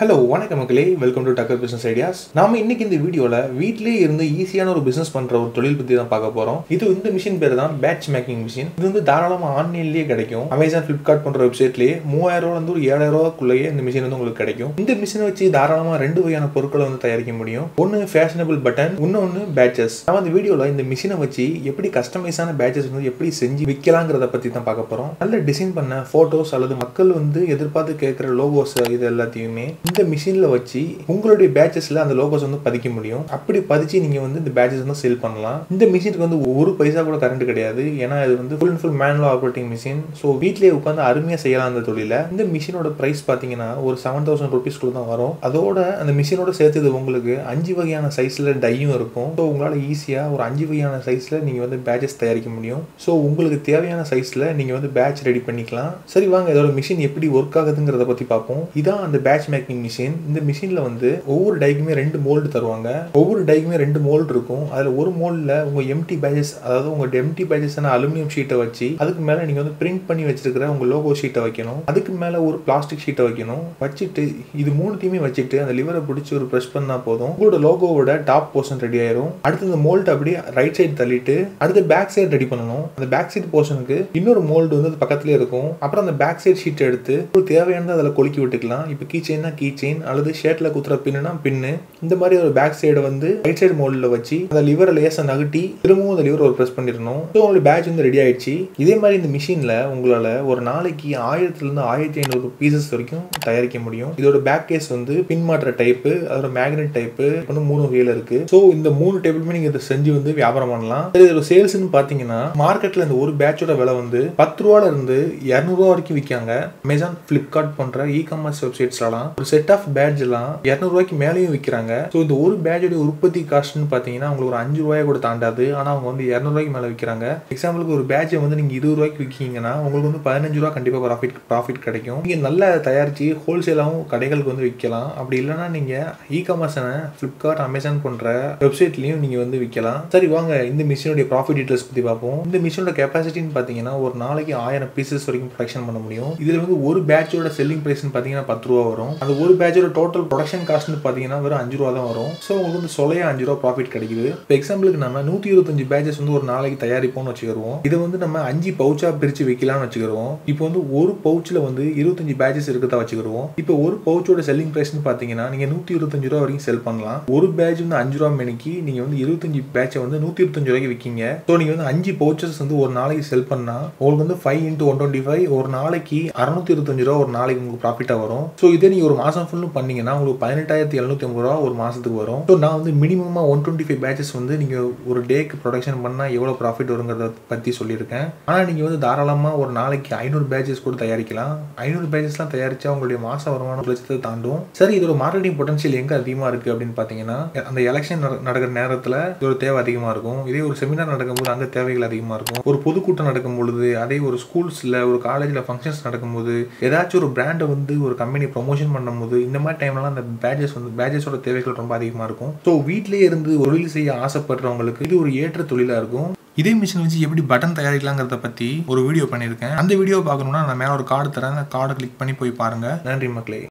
hello வணக்கம் மக்களே welcome to Takkar business ideas நாம இன்னைக்கு இந்த வீடியோல வீட்டிலேயே இருந்து ஈஸியான ஒரு பிசினஸ் பண்ற ஒரு தொழில் பத்தி தான் பார்க்க போறோம் இது இந்த மிஷின் பேர் தான் பேட்ச் மேக்கிங் மிஷின் இது வந்து தாராளமா ஆன்லைன்லயே கிடைக்கும் அமேசான் பிளிப்கார்ட் போன்ற வெப்சைட்லயே மூவாயிரம் ரூபாய் வந்து ஒரு ஏழாயிரம் ரூபாய்க்குள்ளேயே இந்த மிஷின் வந்து உங்களுக்கு கிடைக்கும் இந்த மிஷினை வச்சு தாராளமா ரெண்டு வகையான பொருட்களை வந்து தயாரிக்க முடியும் ஒன்னு ஃபேஷனபிள் பட்டன் இன்னொன்னு பேட்சஸ் நம்ம இந்த வீடியோல இந்த மிஷினை வச்சு எப்படி கஸ்டமைஸான பேட்சஸ் வந்து எப்படி செஞ்சு விற்கலாங்கிறத பத்தி தான் பார்க்க போறோம் நல்ல டிசைன் பண்ண போட்டோஸ் அல்லது மக்கள் வந்து எதிர்பார்த்து கேட்குற லோகோஸ் இது எல்லாத்தையுமே இந்த மிஷினில் வச்சு உங்களுடைய பேட்சஸில் அந்த லோகோஸ் வந்து பதிக்க முடியும் அப்படி பதிச்சு நீங்கள் வந்து இந்த பேட்சஸ் வந்து செல் பண்ணலாம் இந்த மிஷினுக்கு வந்து ஒரு பைசா கூட கரண்ட் கிடையாது ஏன்னா இது வந்து full and full manual operating machine so வீட்லேயே உட்காந்து அருமையாக செய்யலாம் அந்த தொழில இந்த மிஷினோட ப்ரைஸ் பார்த்தீங்கன்னா ஒரு செவன் தௌசண்ட் ருபீஸ்க்குள்ள தான் வரும் அதோட அந்த மிஷினோட சேர்த்து இது உங்களுக்கு அஞ்சு வகையான சைஸில் டையும் இருக்கும் ஸோ உங்களால் ஈஸியாக ஒரு அஞ்சு வகையான சைஸில் நீங்கள் வந்து பேட்சஸ் தயாரிக்க முடியும் ஸோ உங்களுக்கு தேவையான சைஸில் நீங்கள் வந்து பேட்ச் ரெடி பண்ணிக்கலாம் சரி வாங்க இதோட மிஷின் எப்படி ஒர்க் ஆகுதுங்கிறத பற்றி பார்ப்போம் இதான் அந்த பேட்ச் மேக்கிங் மிஷின் இந்த மிஷினில் வந்து ஒவ்வொரு டைக்குமே ரெண்டு மோல்டு தருவாங்க ஒவ்வொரு டைக்குமே ரெண்டு மோல்டு இருக்கும் அதில் ஒரு மோல்டில் உங்கள் எம்டி பேஜஸ் அதாவது உங்கள் எம்டி பேஜஸான அலுமினியம் ஷீட்டை வச்சு அதுக்கு மேலே நீங்கள் வந்து பிரிண்ட் பண்ணி வச்சிருக்கிற உங்கள் லோகோ ஷீட்டை வைக்கணும் அதுக்கு மேலே ஒரு பிளாஸ்டிக் ஷீட்டை வைக்கணும் வச்சுட்டு இது மூணுத்தையுமே வச்சுட்டு அந்த லிவரை பிடிச்சி ஒரு ப்ரெஸ் பண்ணால் போதும் உங்களோட லோகோவோட டாப் போர்ஷன் ரெடி ஆயிரும் அடுத்து இந்த மோல்டு அப்படியே ரைட் சைடு தள்ளிட்டு அடுத்து பேக் சைடு ரெடி பண்ணணும் அந்த பேக் சைடு போர்ஷனுக்கு இன்னொரு மோல்டு வந்து அது பக்கத்துலேயே இருக்கும் அப்புறம் அந்த பேக் சைடு ஷீட் எடுத்து ஒரு தேவையானதை அதில் கொலுக்கி விட்டுக்கலாம் இப்போ கீ செயின்னா கீ செயின் அல்லது ஷர்ட்ல குத்துற பின்னுனா பின்னு இந்த மாதிரி ஒரு பேக் சைடை வந்து ரைட் சைடு மோல்டில் வச்சு அந்த லிவரை லேசாக நகட்டி திரும்பவும் அந்த லிவர் ஒரு ப்ரெஸ் பண்ணிடணும் ஸோ உங்களுக்கு பேட்ச் வந்து ரெடி ஆயிடுச்சு இதே மாதிரி இந்த மிஷினில் உங்களால் ஒரு நாளைக்கு ஆயிரத்துலேருந்து ஆயிரத்தி ஐநூறு பீசஸ் வரைக்கும் தயாரிக்க முடியும் இதோட பேக் கேஸ் வந்து பின் மாற்ற டைப்பு அதோட மேக்னெட் டைப்பு வந்து மூணு வகையில் இருக்கு ஸோ இந்த மூணு டைப்புமே நீங்கள் இதை செஞ்சு வந்து வியாபாரம் பண்ணலாம் சரி இதோட சேல்ஸ்னு பார்த்தீங்கன்னா மார்க்கெட்டில் இந்த ஒரு பேட்சோட விலை வந்து பத்து ரூபால இருந்து இரநூறுவா வரைக்கும் விற்காங்க அமேசான் ஃப்ளிப்கார்ட் போன்ற இ காமர்ஸ் வெப்சைட்ஸ்லாம் ஒரு செட் ஆஃப் பேட்ச் எல்லாம் இரநூறுவாய்க்கு மேலேயும் விற்கிறாங்க ஸோ இந்த ஒரு பேட்சோட உற்பத்தி காஸ்ட்னு பார்த்தீங்கன்னா உங்களுக்கு ஒரு அஞ்சு ரூபாயை கூட தாண்டாது ஆனால் அவங்க வந்து இரநூறுவாய்க்கு மேலே விற்கிறாங்க எக்ஸாம்பிளுக்கு ஒரு பேட்சை வந்து நீங்கள் இருபது ரூபாய்க்கு விற்கீங்கன்னா உங்களுக்கு வந்து பதினஞ்சு ரூபா கண்டிப்பாக ப்ராஃபிட் ப்ராஃபிட் கிடைக்கும் நீங்கள் நல்லா தயாரித்து ஹோல்சேலாகவும் கடைகளுக்கு வந்து விற்கலாம் அப்படி இல்லைன்னா நீங்கள் இ காமர்ஸான ஃப்ளிப்கார்ட் அமேசான் போன்ற வெப்சைட்லையும் நீங்கள் வந்து விற்கலாம் சரி வாங்க இந்த மிஷினுடைய ப்ராஃபிட் டீட்டெயில்ஸ் பற்றி பார்ப்போம் இந்த மிஷினோட கெப்பாசிட்டின்னு பார்த்தீங்கன்னா ஒரு நாளைக்கு ஆயிரம் பீசஸ் வரைக்கும் ப்ரொடக்ஷன் பண்ண முடியும் இதில் வந்து ஒரு பேட்சோட செல்லிங் ப்ரைஸ்னு பார்த்தீங்கன்னா பத்து ரூபா வரும் அந்த ஒரு பேட்சோட டோட்டல் ப்ரொடக்ஷன் காஸ்ட்னு பார்த்தீங்கன்னா வெறும் அஞ்சு ரூபா தான் வரும் ஸோ உங்களுக்கு வந்து சொலையா அஞ்சு ரூபா ப்ராஃபிட் கிடைக்குது இப்போ எக்ஸாம்பிளுக்கு நம்ம நூற்றி இருபத்தஞ்சு பேட்சஸ் வந்து ஒரு நாளைக்கு தயாரிப்போம்னு வச்சுக்கிறோம் இதை வந்து நம்ம அஞ்சு பவுச்சாக பிரித்து விற்கலாம்னு வச்சுக்கிறோம் இப்போ வந்து ஒரு பவுச்சில் வந்து இருபத்தஞ்சு பேட்சஸ் இருக்கதா வச்சுக்கிறோம் இப்போ ஒரு பவுச்சோட செல்லிங் ப்ரைஸ்னு பார்த்தீங்கன்னா நீங்கள் நூற்றி இருபத்தஞ்சு ரூபா வரைக்கும் செல் பண்ணலாம் ஒரு பேட்ச் வந்து அஞ்சு ரூபா மணிக்கு நீங்கள் வந்து இருபத்தஞ்சு பேட்சை வந்து நூற்றி இருபத்தஞ்சு ரூபாய்க்கு விற்கிங்க ஸோ நீங்கள் வந்து அஞ்சு பவுச்சஸ் வந்து ஒரு நாளைக்கு செல் பண்ணால் உங்களுக்கு வந்து five into one twenty five ஒரு நாளைக்கு அறுநூத்தி இருபத்தஞ்சு ரூபா ஒரு நாளைக்கு உங்களுக்கு ப்ராஃபிட்டாக வரும் ஸோ இதே நீங்கள் ஒரு மாதம் ஃபுல்லும் பண்ணீங்கன்னா உங்களுக்கு பதினெட்டாயிரத்தி எழுநூத்தி ஐம்பது ரூபா ஒரு மாதத்துக்கு வரும் ஸோ நான் வந்து மினிமமாக ஒன் டுவெண்ட்டி ஃபைவ் பேட்சஸ் வந்து நீங்கள் ஒரு டேக்கு ப்ரொடக்ஷன் பண்ணால் எவ்வளோ ப்ராஃபிட் வருங்கிறத பற்றி சொல்லியிருக்கேன் ஆனால் நீங்கள் வந்து தாராளமாக ஒரு நாளைக்கு ஐநூறு பேட்சஸ் கூட தயாரிக்கலாம் ஐநூறு பேட்சஸ்லாம் தயாரிச்சா உங்களுடைய மாதம் வருமானம் லட்சத்தை தாண்டும் சரி இதோட மார்க்கெட்டிங் பொட்டன்ஷியல் எங்கே அதிகமாக இருக்குது அப்படின்னு பார்த்தீங்கன்னா அந்த எலெக்ஷன் நடக்கிற நேரத்தில் இதோட தேவை அதிகமாக இருக்கும் இதே ஒரு செமினார் நடக்கும்போது அங்கே தேவைகள் அதிகமாக இருக்கும் ஒரு பொதுக்கூட்டம் நடக்கும் பொழுது அதே ஒரு ஸ்கூல்ஸில் ஒரு காலேஜில் ஃபங்க்ஷன்ஸ் நடக்கும்போது ஏதாச்சும் ஒரு பிராண்டை வந்து ஒரு கம்பெனி ப்ரொமோஷன் பண்ணும்போது இந்த மாதிரி டைம்லலாம் அந்த பேட்சஸ் வந்து பேட்சஸோட தேவைகள் ரொம்ப அதிகமாக இருக்கும் ஸோ வீட்டிலே இருந்து தொழில் செய்ய ஆசைப்படுறவங்களுக்கு இது ஒரு ஏற்ற தொழிலாக இருக்கும் இதே மிஷின் வச்சு எப்படி பட்டன் தயாரிக்கலாங்கிறத பற்றி ஒரு வீடியோ பண்ணியிருக்கேன் அந்த வீடியோ பார்க்கணுன்னா நான் மேலே ஒரு கார்டு தரேன் அந்த கார்டை கிளிக் பண்ணி போய் பாருங்கள் நன்றி மக்களே